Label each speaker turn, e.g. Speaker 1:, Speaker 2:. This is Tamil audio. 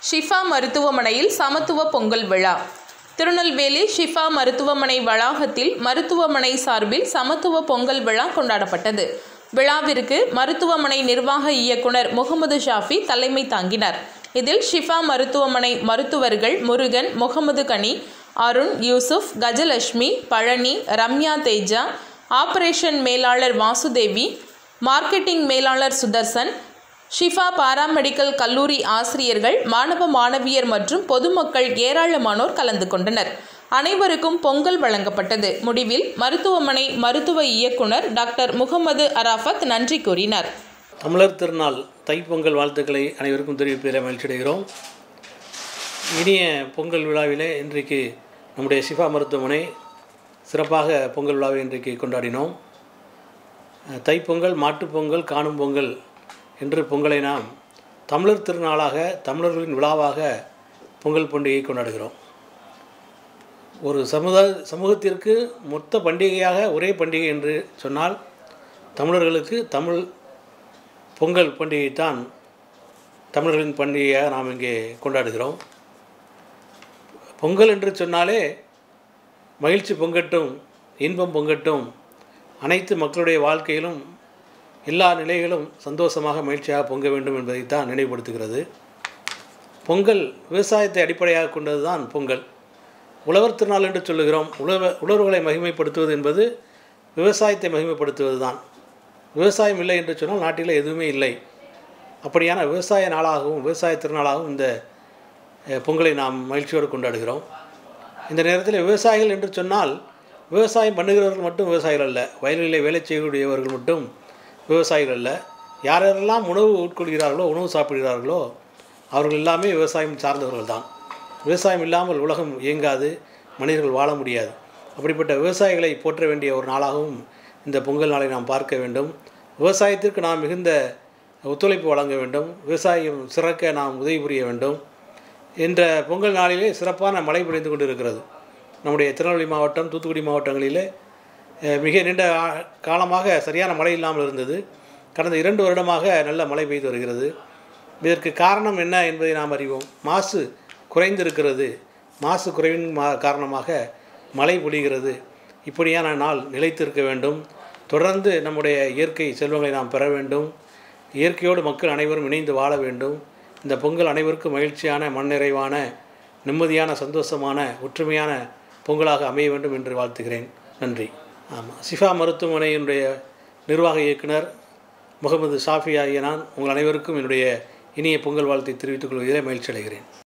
Speaker 1: ஷிஃபா மருத்துவமனையில் சமத்துவ பொங்கல் விழா திருநெல்வேலி ஷிஃபா மருத்துவமனை வளாகத்தில் மருத்துவமனை சார்பில் சமத்துவ பொங்கல் விழா கொண்டாடப்பட்டது விழாவிற்கு மருத்துவமனை நிர்வாக இயக்குனர் முகமது ஷாஃபி தலைமை தாங்கினார் இதில் ஷிஃபா மருத்துவமனை மருத்துவர்கள் முருகன் முகமது கனி அருண் யூசுப் கஜலட்சுமி பழனி ரம்யா தேஜா ஆபரேஷன் மேலாளர் வாசுதேவி மார்க்கெட்டிங் மேலாளர் சுதர்சன் ஷிஃபா பாராமெடிக்கல் கல்லூரி ஆசிரியர்கள் மாணவ மாணவியர் மற்றும் பொதுமக்கள் ஏராளமானோர் கலந்து கொண்டனர் அனைவருக்கும் பொங்கல் வழங்கப்பட்டது முடிவில் மருத்துவமனை மருத்துவ இயக்குனர் டாக்டர் முகமது அராஃபத் நன்றி கூறினார்
Speaker 2: தமிழர் திருநாள் தைப்பொங்கல் வாழ்த்துக்களை அனைவருக்கும் தெரிவிப்பதில் மகிழ்ச்சியடைகிறோம் இனிய பொங்கல் விழாவிலே இன்றைக்கு நம்முடைய சிஃபா மருத்துவமனை சிறப்பாக பொங்கல் விழாவை இன்றைக்கு கொண்டாடினோம் தைப்பொங்கல் மாட்டுப்பொங்கல் காணும் பொங்கல் என்று பொங்கலை நாம் தமிழர் திருநாளாக தமிழர்களின் விழாவாக பொங்கல் பண்டிகையை கொண்டாடுகிறோம் ஒரு சமுதாய சமூகத்திற்கு மொத்த பண்டிகையாக ஒரே பண்டிகை என்று சொன்னால் தமிழர்களுக்கு தமிழ் பொங்கல் பண்டிகைத்தான் தமிழர்களின் பண்டிகையாக நாம் இங்கே கொண்டாடுகிறோம் பொங்கல் என்று சொன்னாலே மகிழ்ச்சி பொங்கட்டும் இன்பம் பொங்கட்டும் அனைத்து மக்களுடைய வாழ்க்கையிலும் எல்லா நிலைகளும் சந்தோஷமாக மகிழ்ச்சியாக பொங்க வேண்டும் என்பதைத்தான் நினைவுபடுத்துகிறது பொங்கல் விவசாயத்தை அடிப்படையாக கொண்டது தான் பொங்கல் உழவர் திருநாள் என்று சொல்லுகிறோம் உழவ உழவர்களை மகிமைப்படுத்துவது என்பது விவசாயத்தை மகிமைப்படுத்துவது தான் விவசாயம் இல்லை என்று சொன்னால் நாட்டில் எதுவுமே இல்லை அப்படியான விவசாய நாளாகவும் விவசாய திருநாளாகவும் இந்த பொங்கலை நாம் மகிழ்ச்சியோடு கொண்டாடுகிறோம் இந்த நேரத்தில் விவசாயிகள் என்று சொன்னால் விவசாயம் பண்ணுகிறவர்கள் மட்டும் விவசாயிகள் அல்ல வயல்களில் வேலை செய்யக்கூடியவர்கள் மட்டும் விவசாயிகள் அல்ல யாரெல்லாம் உணவு உட்கொள்கிறார்களோ உணவு சாப்பிடுகிறார்களோ அவர்கள் எல்லாமே விவசாயம் சார்ந்தவர்கள் தான் விவசாயம் இல்லாமல் உலகம் இயங்காது மனிதர்கள் வாழ முடியாது அப்படிப்பட்ட விவசாயிகளை போற்ற வேண்டிய ஒரு நாளாகவும் இந்த பொங்கல் நாளை நாம் பார்க்க வேண்டும் விவசாயத்திற்கு நாம் மிகுந்த ஒத்துழைப்பு வழங்க வேண்டும் விவசாயம் சிறக்க நாம் உதவி புரிய வேண்டும் என்ற பொங்கல் நாளிலே சிறப்பான மழை பொழிந்து கொண்டு இருக்கிறது நம்முடைய திருநெல்வேலி மாவட்டம் தூத்துக்குடி மாவட்டங்களிலே மிக நீண்ட காலமாக சரியான மழை இல்லாமல் இருந்தது கடந்த இரண்டு வருடமாக நல்ல மழை பெய்து வருகிறது இதற்கு காரணம் என்ன என்பதை நாம் அறிவோம் மாசு குறைந்திருக்கிறது மாசு குறைவின் மா காரணமாக மழை பொழிகிறது இப்படியான நாள் நிலைத்திருக்க வேண்டும் தொடர்ந்து நம்முடைய இயற்கை செல்வங்களை நாம் பெற வேண்டும் இயற்கையோடு மக்கள் அனைவரும் இணைந்து வாழ வேண்டும் இந்த பொங்கல் அனைவருக்கும் மகிழ்ச்சியான மண்நிறைவான நிம்மதியான சந்தோஷமான ஒற்றுமையான பொங்கலாக அமைய வேண்டும் என்று வாழ்த்துகிறேன் நன்றி ஆமாம் சிஃபா மருத்துவமனையினுடைய நிர்வாக இயக்குனர் முகமது ஷாஃபி ஆகிய நான் உங்கள் அனைவருக்கும் என்னுடைய இனிய பொங்கல் வாழ்த்தை தெரிவித்துக் கொள்வதிலே மகிழ்ச்சி அடைகிறேன்